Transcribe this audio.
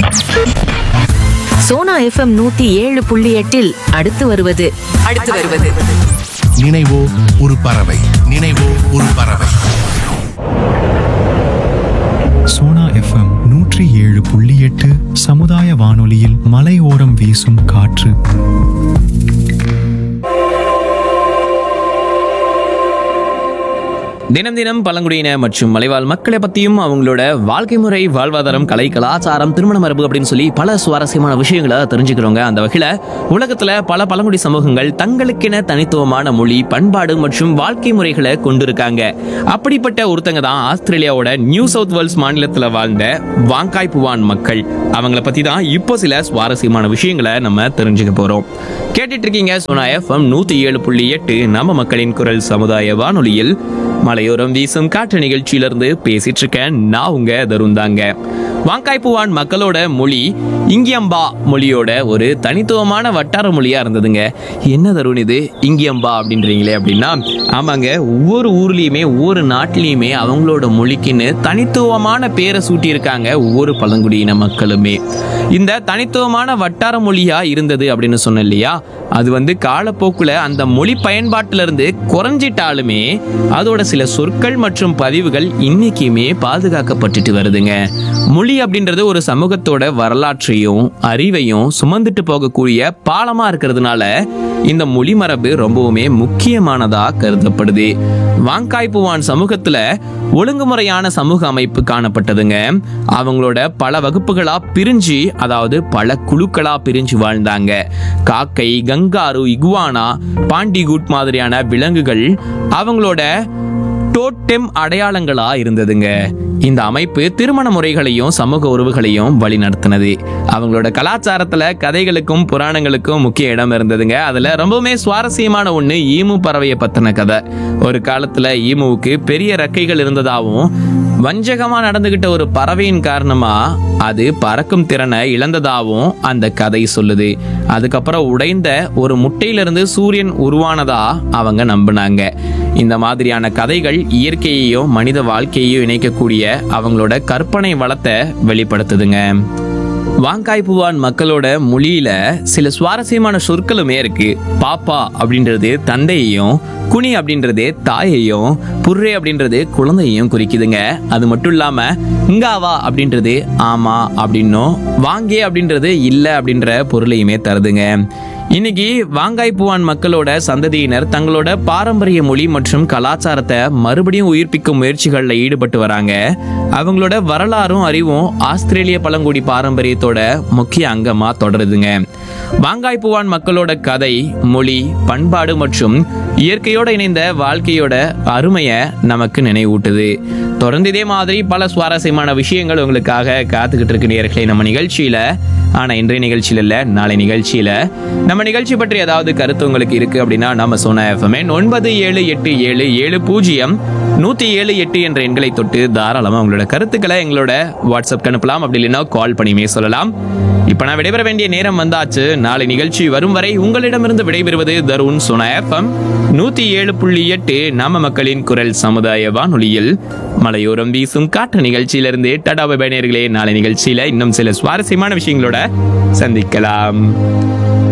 Sona FM நூத்தி ஏழு புள்ளி எட்டில் அடுத்து வருவது அடுத்து வருவது நினைவோ ஒரு பறவை நினைவோ ஒரு பறவை சோனா எஃப்எம் நூற்றி ஏழு புள்ளி எட்டு சமுதாய வானொலியில் மலையோரம் வீசும் காற்று தினம் தினம் பழங்குடியின மற்றும் மலைவாழ் மக்களை பத்தியும் அவங்களோட வாழ்க்கை முறை வாழ்வாதாரம் கலை கலாச்சாரம் திருமண மரபு அப்படின்னு சொல்லி பல சுவாரஸ்யமான விஷயங்களை தெரிஞ்சுக்கிறோங்க அந்த வகையில உலகத்துல பல பழங்குடி சமூகங்கள் தங்களுக்கென தனித்துவமான மொழி பண்பாடு மற்றும் வாழ்க்கை முறைகளை கொண்டிருக்காங்க அப்படிப்பட்ட ஒருத்தங்க தான் ஆஸ்திரேலியாவோட நியூ சவுத் வேல்ஸ் மாநிலத்துல வாழ்ந்த வாங்காய் புவான் மக்கள் அவங்கள பத்தி தான் இப்போ சில சுவாரஸ்யமான விஷயங்களை நம்ம தெரிஞ்சுக்க போறோம் கேட்டுட்டு இருக்கீங்க சோனா எஃப்எம் நூத்தி ஏழு புள்ளி எட்டு நம்ம மக்களின் குரல் சமுதாய வானொலியில் மலையோரம் வீசும் காற்று நிகழ்ச்சியிலிருந்து பேசிட்டு இருக்கேன் நான் உங்க தருந்தாங்க வாங்காய்ப்புவான் மக்களோட மொழி இங்கியம்பா மொழியோட ஒரு தனித்துவமான வட்டார மொழியா இருந்ததுங்க என்ன தருண் இது இங்கியம்பா அப்படின்றீங்களே அப்படின்னா ஆமாங்க ஒவ்வொரு ஊர்லயுமே ஒவ்வொரு நாட்டிலையுமே அவங்களோட மொழிக்குன்னு தனித்துவமான பேரை சூட்டியிருக்காங்க ஒவ்வொரு பழங்குடியின மக்களுமே இந்த தனித்துவமான வட்டார மொழியா இருந்தது அப்படின்னு சொன்னேன் இல்லையா அது வந்து காலப்போக்குல அந்த மொழி பயன்பாட்டில இருந்து குறைஞ்சிட்டாலுமே அதோட சில சொற்கள் மற்றும் பதிவுகள் இன்னைக்குமே பாதுகாக்கப்பட்டுட்டு வருதுங்க மொழி அப்படின்றது ஒரு சமூகத்தோட வரலாற்றையும் அறிவையும் சுமந்துட்டு போகக்கூடிய பாலமா இருக்கிறதுனால இந்த மொழி மரபு ரொம்பவுமே முக்கியமானதா கருதப்படுது வாங்காய்ப்புவான் சமூகத்துல ஒழுங்குமுறையான சமூக அமைப்பு காணப்பட்டதுங்க அவங்களோட பல வகுப்புகளா பிரிஞ்சு அதாவது பல குழுக்களா பிரிஞ்சு வாழ்ந்தாங்க காக்கை கங்காரு இகுவானா பாண்டிகுட் மாதிரியான விலங்குகள் அவங்களோட டோட்டெம் அடையாளங்களா இருந்ததுங்க இந்த அமைப்பு திருமண முறைகளையும் சமூக உறவுகளையும் வழிநடத்தினது அவங்களோட கலாச்சாரத்துல கதைகளுக்கும் புராணங்களுக்கும் முக்கிய இடம் இருந்ததுங்க அதுல ரொம்பவுமே சுவாரஸ்யமான ஒண்ணு ஈமு பறவையை பத்தின கதை ஒரு காலத்துல ஈமுவுக்கு பெரிய ரெக்கைகள் இருந்ததாகவும் வஞ்சகமா நடந்துகிட்ட ஒரு பறவையின் காரணமா அது பறக்கும் திறனை இழந்ததாகவும் அந்த கதை சொல்லுது அதுக்கப்புறம் உடைந்த ஒரு முட்டையிலிருந்து சூரியன் உருவானதா அவங்க நம்பினாங்க இந்த மாதிரியான கதைகள் இயற்கையையும் மனித வாழ்க்கையையும் இணைக்கக்கூடிய அவங்களோட கற்பனை வளத்தை வெளிப்படுத்துதுங்க வாங்காய்ப்புவான் மக்களோட மொழியில சில சுவாரஸ்யமான சொற்களுமே இருக்கு பாப்பா அப்படின்றது தந்தையையும் குனி அப்படின்றது தாயையும் புர்ரே அப்படின்றது குழந்தையையும் குறிக்குதுங்க அது மட்டும் இல்லாம இங்காவா அப்படின்றது ஆமா அப்படின்னும் வாங்கே அப்படின்றது இல்லை அப்படின்ற பொருளையுமே தருதுங்க இன்னைக்கு வாங்காய்ப்புவான் மக்களோட சந்ததியினர் தங்களோட பாரம்பரிய மொழி மற்றும் கலாச்சாரத்தை மறுபடியும் உயிர்ப்பிக்கும் முயற்சிகளில் ஈடுபட்டு வராங்க அவங்களோட வரலாறும் அறிவும் ஆஸ்திரேலிய பழங்குடி பாரம்பரியத்தோட முக்கிய அங்கமா தொடருதுங்க வாங்காய்ப்புவான் மக்களோட கதை மொழி பண்பாடு மற்றும் இயற்கையோட இணைந்த வாழ்க்கையோட அருமையை நமக்கு நினைவூட்டுது தொடர்ந்து இதே மாதிரி பல சுவாரஸ்யமான விஷயங்கள் உங்களுக்காக காத்துக்கிட்டு இருக்கு நேர்களை நம்ம நிகழ்ச்சியில ஆனா இன்றைய நிகழ்ச்சியில இல்ல நாளை நிகழ்ச்சியில நம்ம நிகழ்ச்சி பற்றி ஏதாவது கருத்து உங்களுக்கு இருக்கு அப்படின்னா நம்ம சொன்ன எஃப்எம் ஒன்பது ஏழு எட்டு ஏழு ஏழு பூஜ்ஜியம் நூத்தி ஏழு எட்டு என்ற எண்களை தொட்டு தாராளமா உங்களோட கருத்துக்களை எங்களோட வாட்ஸ்அப் அனுப்பலாம் அப்படி இல்லைன்னா கால் பண்ணியுமே சொல்லலாம் இப்ப நான் விடைபெற வேண்டிய நேரம் வந்தாச்சு நாளை நிகழ்ச்சி வரும் வரை உங்களிடமிருந்து விடைபெறுவது தருண் சொன்ன எஃப்எம் நூத்தி ஏழு புள்ளி எட்டு நாம மக்களின் குரல் சமுதாய வானொலியில் மலையோரம் வீசும் காற்று நிகழ்ச்சியிலிருந்து டடா பை நேயர்களே நாளை நிகழ்ச்சியில இன்னும் சில சுவாரஸ்யமான விஷயங்களோட சந்திக்கலாம்